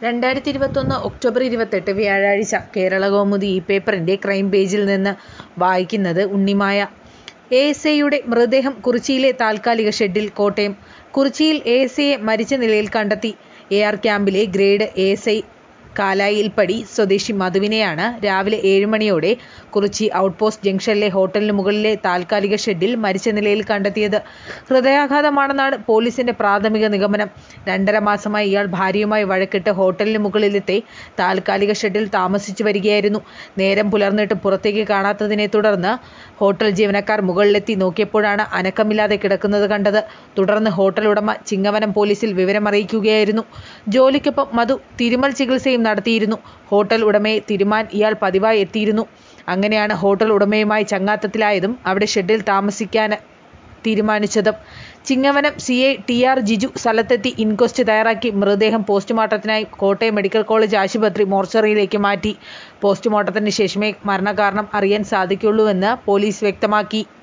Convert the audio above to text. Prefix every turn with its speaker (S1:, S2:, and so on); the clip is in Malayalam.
S1: രണ്ടായിരത്തി ഇരുപത്തൊന്ന് ഒക്ടോബർ ഇരുപത്തെട്ട് വ്യാഴാഴ്ച കേരളകൗമുദി ഈ പേപ്പറിൻ്റെ ക്രൈം പേജിൽ നിന്ന് വായിക്കുന്നത് ഉണ്ണിമായ. എ എസ് ഐയുടെ മൃതദേഹം കുറിച്ചിയിലെ താൽക്കാലിക ഷെഡിൽ കോട്ടയം കുറിച്ചിയിൽ എ എസ് ഐയെ മരിച്ച നിലയിൽ കണ്ടെത്തി. എ ആർ ക്യാമ്പിലെ grade A S I Kalayilpadi സ്വദേശി മധുവിനെയാണ് രാവിലെ ഏഴ് മണിയോടെ കുറിച്ചി ഔട്ട് പോസ്റ്റ് ജംഗ്ഷനിലെ ഹോട്ടലിന് മുകളിലെ താൽക്കാലിക ഷെഡിൽ മരിച്ച നിലയിൽ കണ്ടെത്തിയത്. ഹൃദയാഘാതമാണെന്നാണ് പോലീസിന്റെ പ്രാഥമിക നിഗമനം. രണ്ടര മാസമായി ഇയാൾ ഭാര്യയുമായി വഴക്കിട്ട് ഹോട്ടലിന് മുകളിലത്തെ താൽക്കാലിക ഷെഡിൽ താമസിച്ചു വരികയായിരുന്നു. നേരം പുലർന്നിട്ടും പുറത്തേക്ക് കാണാത്തതിനെ തുടർന്ന് ഹോട്ടൽ ജീവനക്കാർ മുകളിലെത്തി നോക്കിയപ്പോഴാണ് അനക്കമില്ലാതെ കിടക്കുന്നത് കണ്ടത്. തുടർന്ന് ഹോട്ടൽ ഉടമ ചിങ്ങവനം പോലീസിൽ വിവരമറിയിക്കുകയായിരുന്നു. ജോലിക്കൊപ്പം മധു തിരുമൽ ചികിത്സയും നടത്തിയിരുന്നു. ഹോട്ടൽ ഉടമയെ തിരുമാൻ ഇയാൾ പതിവായി എത്തിയിരുന്നു. അങ്ങനെയാണ് ഹോട്ടൽ ഉടമയുമായി ചങ്ങാത്തത്തിലായതും അവിടെ ഷെഡിൽ താമസിക്കാൻ തീരുമാനിച്ചതും. Chingavanam C I T R Jiju സ്ഥലത്തെത്തി ഇൻക്വസ്റ്റ് തയ്യാറാക്കി മൃതദേഹം പോസ്റ്റ്മോർട്ടത്തിനായി കോട്ടയം മെഡിക്കൽ കോളജ് ആശുപത്രി മോർച്ചറിയിലേക്ക് മാറ്റി. പോസ്റ്റ്മോർട്ടത്തിന് ശേഷമേ മരണകാരണം അറിയാൻ സാധിക്കുള്ളൂവെന്ന് പോലീസ് വ്യക്തമാക്കി.